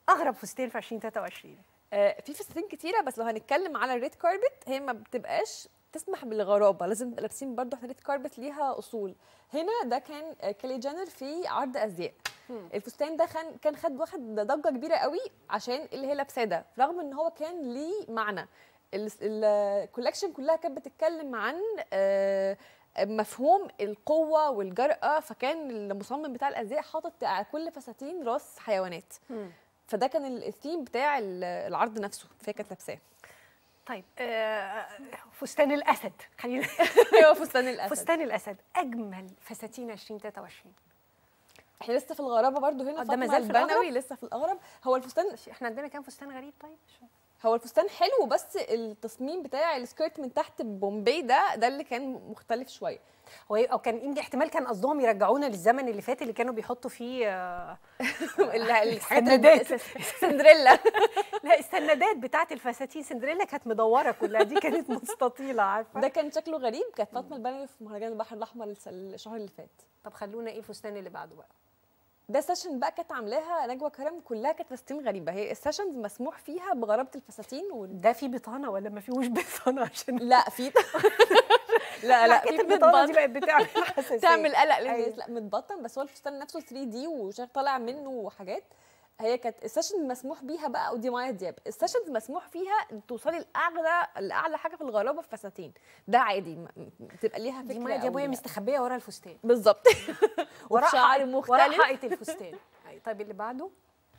اغرب فستان في 2023 آه، في فساتين كتيره بس لو هنتكلم على الريد كاربت هي ما بتبقاش تسمح بالغرابه لازم نبقى لابسين برضه احنا ريد كاربت ليها اصول هنا ده كان آه، كيلي جينر في عرض ازياء الفستان ده كان كان خد واخد ضجه كبيره قوي عشان اللي هي لابساه ده رغم ان هو كان ليه معنى الكولكشن كلها كانت بتتكلم عن آه، مفهوم القوه والجرأه فكان المصمم بتاع الازياء حاطط على كل فساتين راس حيوانات فده كان ال- الثيم بتاع ال- العرض نفسه فهي كانت لابساه طيب آه فستان الاسد خلينا ايوه فستان الاسد فستان الاسد اجمل فساتين 2023 احنا لسه في الغرابه برضو هنا آه، ده فاطمه مازال في البنوي الأغرب؟ لسه في الاغرب هو الفستان احنا عندنا كام فستان غريب طيب هو الفستان حلو بس التصميم بتاع السكيرت من تحت بومبي ده ده اللي كان مختلف شويه هو او كان يمكن احتمال كان قصدهم يرجعونا للزمن اللي فات اللي كانوا بيحطوا فيه آه، ال- الحاجات السندات. ال- سندريلا لا السندات بتاعت الفساتين سندريلا كانت مدوره كلها دي كانت مستطيله عارفه ده كان شكله غريب كانت فاطمه البنوي في مهرجان البحر الاحمر الس- الشهر اللي فات طب خلونا ايه الفستان اللي بعده بقى ده سيشن بقى كانت عاملاها نجوى كرم كلها كانت فساتين غريبه هي السيشنز مسموح فيها بغرابه الفساتين وال... ده في بطانه ولا ما فيهوش بطانه عشان لا في لا لا حكايه في البطانه دي متبطن بقت بتعمل حساسيه تعمل قلق للناس أيوة. لا متبطن بس هو الفستان نفسه 3 دي وشغال طالع منه حاجات هي كانت السيشن مسموح بيها بقى ودي مايا دياب السيشنز مسموح فيها توصلي لاعلى لاعلى حاجه في الغرابه في فساتين ده عادي م- م- بتبقى ليها فكره دي مايا دي أو ابويا ليها- مستخبيه ورا الفستان بالظبط ورا وبشعر حائط- ورا مختلف حائط الفستان أيوة. طيب اللي بعده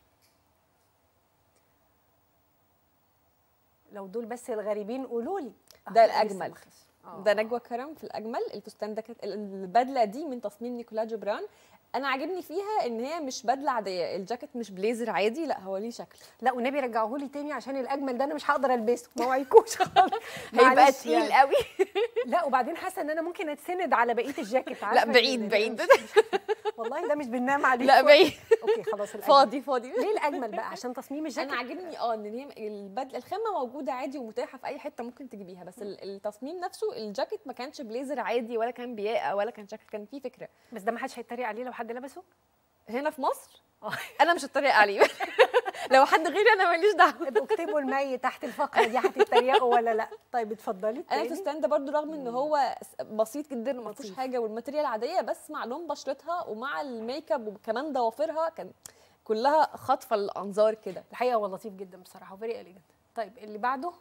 لو دول بس الغريبين قولوا لي ده آه، لا، لسه الأجمل. ما خلص. آه. ده نجوى كرم في الاجمل الفستان ده كانت البدله دي من تصميم نيكولا جبران انا عاجبني فيها ان هي مش بدله عاديه الجاكيت مش بليزر عادي لا هو ليه شكل لا والنبي رجعوه لي تاني عشان الاجمل ده انا مش هقدر البسه ما وعيكوش خالص هيبقى معلش تقيل يعني. قوي لا وبعدين حاسه ان انا ممكن اتسند على بقيه الجاكيت لا عارفة بعيد ال- بعيد والله ده مش بننام عليه لا بعيد اوكي خلاص الأجمل. فاضي فاضي ليه الاجمل بقى عشان تصميم الجاكيت انا عاجبني اه ان هي البدله الخامه موجوده عادي ومتاحه في اي حته ممكن تجيبيها بس ال- التصميم نفسه الجاكيت ما كانش بليزر عادي ولا كان بياقه ولا كان شكل كان فيه فكره بس ده ما حدش هيتريق عليه لو حد لبسه هنا في مصر آه. انا مش هتريق عليه لو حد غيري انا ماليش دعوه ابقوا اكتبوا المي تحت الفقره دي هتتريقوا ولا لا طيب اتفضلي انا التاني. الفستان ده برضو رغم ان هو س- بسيط جدا وما فيهوش لطيف. حاجه والماتيريال عاديه بس مع لون بشرتها ومع الميك اب وكمان ضوافرها كان كلها خاطفه الانظار كده الحقيقه هو لطيف جدا بصراحه وفيري اليجنت طيب اللي بعده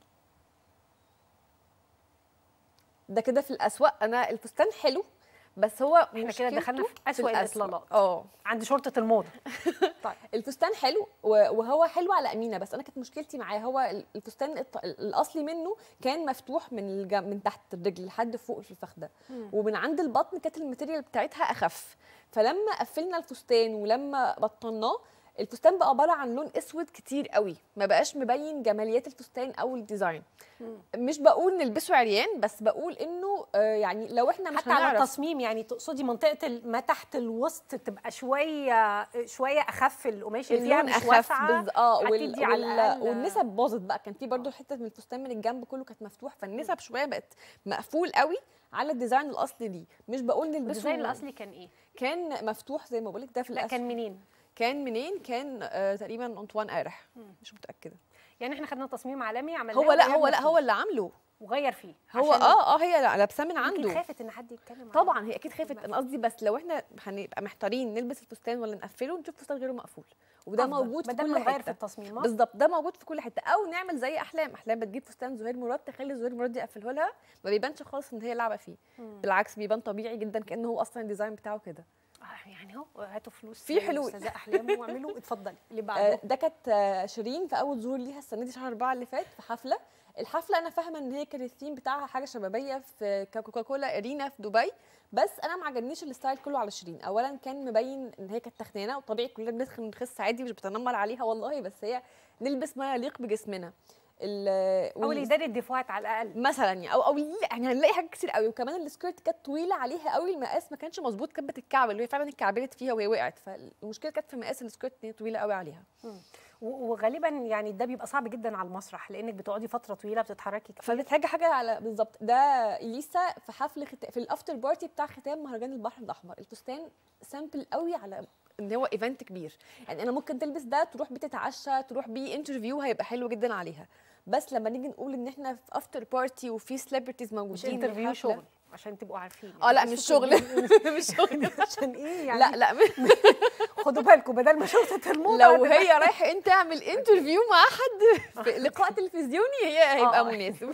ده كده في الاسواق انا الفستان حلو بس هو احنا كده دخلنا في أسوأ الأسواق. الإطلالات. اه عند شرطه الموضه طيب الفستان حلو و- وهو حلو على امينه بس انا كانت مشكلتي معاه هو ال- الفستان الط- الاصلي منه كان مفتوح من الج... من تحت الرجل لحد فوق في الفخده ومن عند البطن كانت الماتيريال بتاعتها اخف فلما قفلنا الفستان ولما بطناه الفستان بقى عباره عن لون اسود كتير قوي ما بقاش مبين جماليات الفستان او الديزاين مش بقول نلبسه عريان بس بقول انه آه، يعني لو احنا مش حتى على هنعرف التصميم يعني تقصدي منطقه ال- ما تحت الوسط تبقى شويه شويه اخف القماش اللي فيها اللون مش اخف واسعه بز... اه وال... هتدي على وال... الأقل- والنسب باظت بقى كان في برضو حته من الفستان من الجنب كله كانت مفتوح فالنسب شويه بقت مقفول قوي على الديزاين الاصلي ليه مش بقول نلبسه الديزاين الاصلي كان ايه؟ كان مفتوح زي ما بقول لك ده في لا الأسفل كان منين؟ كان منين كان آه تقريبا انطوان قارح مش متاكده يعني احنا خدنا تصميم عالمي عملناه هو لا وغيرنا هو لا فيه. هو اللي عامله وغير فيه هو عشان اه اه هي لا- لابساه من يمكن عنده خافت ان حد يتكلم عنه. طبعا هي اكيد خافت انا قصدي بس لو احنا هنبقى محتارين نلبس الفستان ولا نقفله نشوف فستان غيره مقفول وده أفضل. موجود ما في دام كل نغير في حته التصميمات بالظبط ده موجود في كل حته او نعمل زي احلام احلام بتجيب فستان زهير مراد تخلي زهير مراد يقفله لها ما بيبانش خالص ان هي لعبه فيه بالعكس بيبان طبيعي جدا كانه هو اصلا الديزاين بتاعه كده آه، يعني اهو هاتوا فلوس في حلول. استاذه احلام واعملوا اتفضلي اللي آه، بعده ده كانت آه، شيرين في اول ظهور ليها السنه دي شهر أربعة اللي فات في حفله الحفله انا فاهمه ان هي كان الثيم بتاعها حاجه شبابيه في كوكاكولا ارينا في دبي بس انا ما عجبنيش الستايل كله على شيرين اولا كان مبين ان هي كانت تخنانه وطبيعي كلنا بندخل نخس عادي مش بتنمر عليها والله بس هي نلبس ما يليق بجسمنا ال- او وال- لإدارة الدفوات على الاقل مثلا يعني او او يعني هنلاقي حاجات كتير قوي وكمان السكيرت كانت طويله عليها قوي المقاس ما كانش مظبوط كانت بتتكعبل وهي فعلا اتكعبلت فيها وهي وقعت فالمشكله كانت في مقاس السكيرت ان هي طويله قوي عليها و- وغالبا يعني ده بيبقى صعب جدا على المسرح لانك بتقعدي فتره طويله بتتحركي كتير فبتحتاج حاجه على بالظبط ده اليسا في حفل خت... في الافتر بارتي بتاع ختام مهرجان البحر الاحمر الفستان سامبل قوي على ان هو ايفنت كبير يعني انا ممكن تلبس ده تروح بيه تتعشى تروح بيه انترفيو هيبقى حلو جدا عليها بس لما نيجي نقول ان احنا في افتر بارتي وفي سيلبرتيز موجودين مش انترفيو الحفلة- شغل عشان تبقوا عارفين اه لا مش مش شغل interview. مش شغل عشان ايه يعني لا لا خدوا بالكم بدل ما شفت الموضه لو هي رايحه انت تعمل انترفيو مع حد في لقاء تلفزيوني هي هيبقى آه. مناسب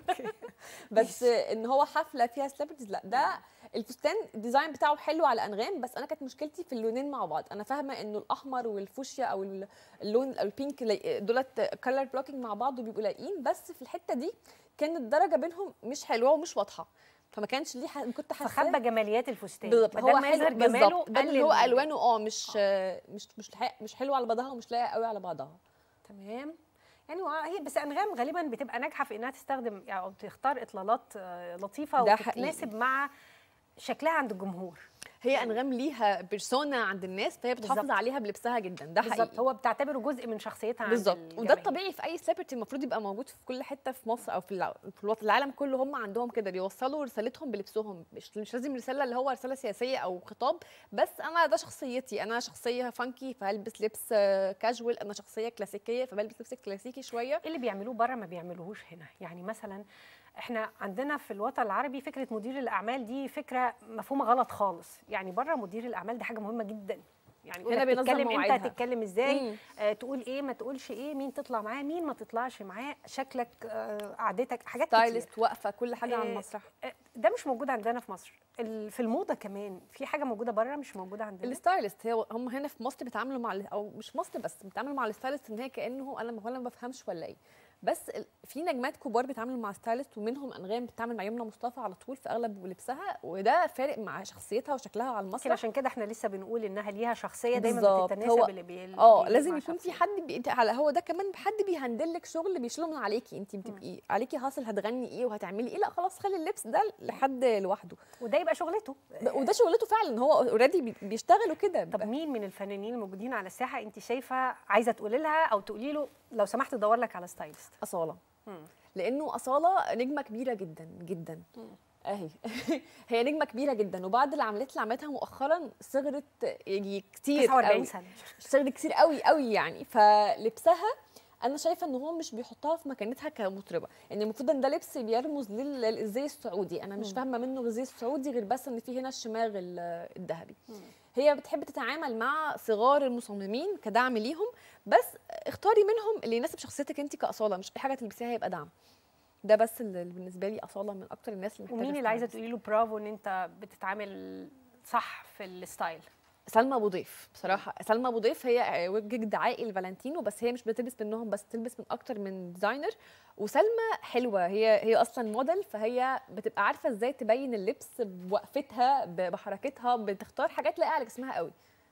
بس ان هو حفله فيها سليبرتيز لا ده الفستان الديزاين بتاعه حلو على انغام بس انا كانت مشكلتي في اللونين مع بعض انا فاهمه انه الاحمر والفوشيا او ال- اللون او البينك لاي- دولت كلر بلوكينج مع بعض وبيبقوا لايقين بس في الحته دي كانت الدرجه بينهم مش حلوه ومش واضحه فما كانش ليه ح... كنت حاسه فخبى جماليات الفستان بالظبط بدل هو ما يظهر حلو جماله بالظبط بدل اللي هو قلل- الوانه اه مش مش مش لحق- مش حلوه على بعضها ومش لايقه قوي على بعضها تمام يعني هو- هي بس انغام غالبا بتبقى ناجحه في انها تستخدم يعني او تختار اطلالات آه، لطيفه ده وتتناسب مع شكلها عند الجمهور هي انغام ليها بيرسونا عند الناس فهي بتحافظ بالظبط. عليها بلبسها جدا ده بالظبط حقيقي هو بتعتبره جزء من شخصيتها عند بالظبط وده الجماهير. الطبيعي في اي سليبرتي المفروض يبقى موجود في كل حته في مصر او في الع- في الوطن العالم كله هم عندهم كده بيوصلوا رسالتهم بلبسهم مش مش لازم رساله اللي هو رساله سياسيه او خطاب بس انا ده شخصيتي انا شخصيه فانكي فهلبس لبس كاجوال انا شخصيه كلاسيكيه فبلبس لبس كلاسيكي شويه ايه اللي بيعملوه بره ما بيعملوهوش هنا يعني مثلا احنا عندنا في الوطن العربي فكره مدير الاعمال دي فكره مفهومه غلط خالص يعني بره مدير الاعمال دي حاجه مهمه جدا يعني هنا هنا بينظم تتكلم امتى مواعيدها. تتكلم ازاي مم. آه تقول ايه ما تقولش ايه مين تطلع معاه مين ما تطلعش معاه شكلك آه قعدتك حاجات كتير ستايلست واقفه كل حاجه على آه، المسرح آه، ده مش موجود عندنا في مصر ال- في الموضه كمان في حاجه موجوده بره مش موجوده عندنا الستايلست هي هم هنا في مصر بيتعاملوا مع ال- او مش مصر بس بيتعاملوا مع الستايلست ان هي كانه انا ولا ما بفهمش ولا ايه بس ال- في نجمات كبار بيتعاملوا مع ستايلست ومنهم انغام بتتعامل مع يمنى مصطفى على طول في اغلب لبسها وده فارق مع شخصيتها وشكلها على يمكن المسرح عشان كده احنا لسه بنقول انها ليها شخصيه دايما بالظبط. بتتناسب هو- اللي بي اه بي- لازم مع يكون في شخصيتها. حد بي... انت على هو ده كمان حد بيهندل لك شغل بيشيله من عليكي انت بتبقي عليكي حاصل هتغني ايه وهتعملي ايه لا خلاص خلي اللبس ده لحد لوحده وده يبقى شغلته ب- وده شغلته فعلا هو اوريدي بيشتغلوا كده طب مين من الفنانين الموجودين على الساحه انت شايفه عايزه تقولي لها او تقولي له لو سمحت دور لك على ستايلست اصاله مم. لانه اصاله نجمه كبيره جدا جدا اهي هي نجمه كبيره جدا وبعد العمليات اللي عملتها مؤخرا صغرت يجي كتير 49 قوي سنه صغرت كتير قوي قوي يعني فلبسها انا شايفه ان هو مش بيحطها في مكانتها كمطربه يعني المفروض ان ده لبس بيرمز لل- للزي السعودي انا مش فاهمه منه الزي السعودي غير بس ان في هنا الشماغ ال- الذهبي هي بتحب تتعامل مع صغار المصممين كدعم ليهم بس اختاري منهم اللي يناسب شخصيتك انت كاصاله مش اي حاجه تلبسيها هيبقى دعم ده بس اللي بالنسبه لي اصاله من اكتر الناس اللي محتاجه ومين اللي عايزه ستايلست. تقولي له برافو ان انت بتتعامل صح في الستايل سلمى ابو ضيف بصراحه سلمى ابو ضيف هي وجه دعائي لفالنتينو بس هي مش بتلبس منهم بس تلبس من اكتر من ديزاينر وسلمى حلوه هي هي اصلا موديل فهي بتبقى عارفه ازاي تبين اللبس بوقفتها ب- بحركتها بتختار حاجات لايقه على جسمها قوي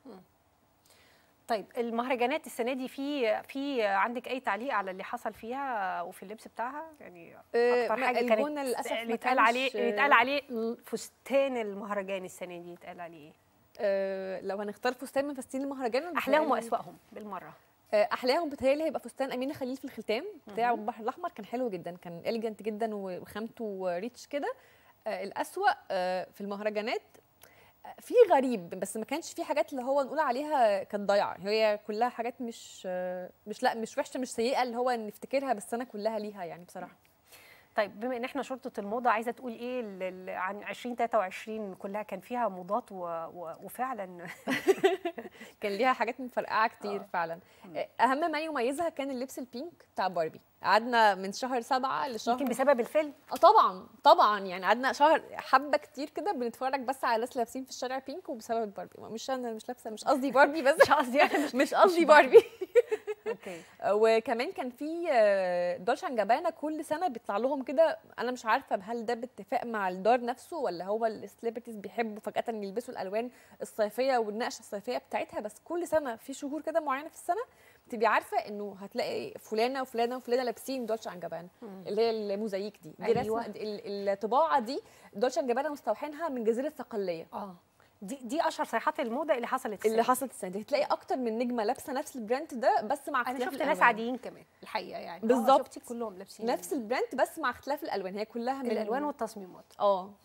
طيب المهرجانات السنه دي في في عندك اي تعليق على اللي حصل فيها وفي اللبس بتاعها يعني آه، اكتر ما- حاجه الجونة كانت للأسف ما اللي اتقال كانش- عليه اللي اتقال عليه فستان المهرجان السنه دي اتقال عليه ايه أه لو هنختار فستان من فساتين المهرجان احلاهم بتهيألي- واسواقهم بالمره آه، احلاهم بتهيألي هيبقى فستان امينه خليل في الختام بتاع البحر الاحمر كان حلو جدا كان اليجنت جدا وخامته ريتش كده آه، الاسوأ آه، في المهرجانات آه، في غريب بس ما كانش في حاجات اللي هو نقول عليها كانت ضايعه هي كلها حاجات مش آه، مش لا مش وحشه مش سيئه اللي هو نفتكرها بس انا كلها ليها يعني بصراحه طيب بما ان احنا شرطه الموضه عايزه تقول ايه لل- عن 2023 كلها كان فيها موضات و... و... وفعلا كان ليها حاجات مفرقعه كتير آه. فعلا آه، اهم ما يميزها كان اللبس البينك بتاع باربي قعدنا من شهر سبعة لشهر يمكن بسبب الفيلم اه طبعا طبعا يعني قعدنا شهر حبه كتير كده بنتفرج بس على ناس لابسين في الشارع بينك وبسبب الباربي مش انا مش لابسه مش قصدي باربي بس مش قصدي انا مش مش قصدي باربي اوكي وكمان كان في آه، دولشة جابانا كل سنه بيطلع لهم كده انا مش عارفه هل ده باتفاق مع الدار نفسه ولا هو السليبرتيز بيحبوا فجاه يلبسوا الالوان الصيفيه والنقشه الصيفيه بتاعتها بس كل سنه في شهور كده معينه في السنه بتبقي عارفه انه هتلاقي فلانه وفلانه وفلانه لابسين دولشة جابانا اللي هي الموزايك دي دي أيوة. رسمه ال- الطباعه دي دولشة جابانا مستوحينها من جزيره صقليه اه دي دي اشهر صيحات الموضه اللي حصلت اللي السنة. حصلت السنه دي هتلاقي اكتر من نجمه لابسه نفس البراند ده بس مع انا اختلاف شفت ناس الألوان. عاديين كمان الحقيقه يعني آه، بالظبط. شفتي كلهم لابسين نفس البراند بس مع اختلاف الالوان هي كلها من الالوان والتصميمات اه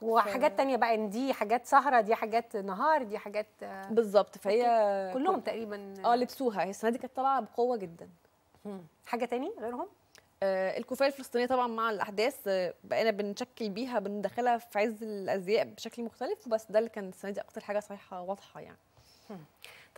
وحاجات تانية بقى ان دي حاجات سهره دي حاجات نهار دي حاجات آه، بالظبط فهي كلهم تقريبا اه لبسوها هي السنه دي كانت طالعه بقوه جدا مم. حاجه تاني غيرهم آه، الكوفيه الفلسطينيه طبعا مع الاحداث آه، بقينا بنشكل بيها بندخلها في عز الازياء بشكل مختلف وبس ده اللي كان السنه دي اكتر حاجه صحيحه واضحه يعني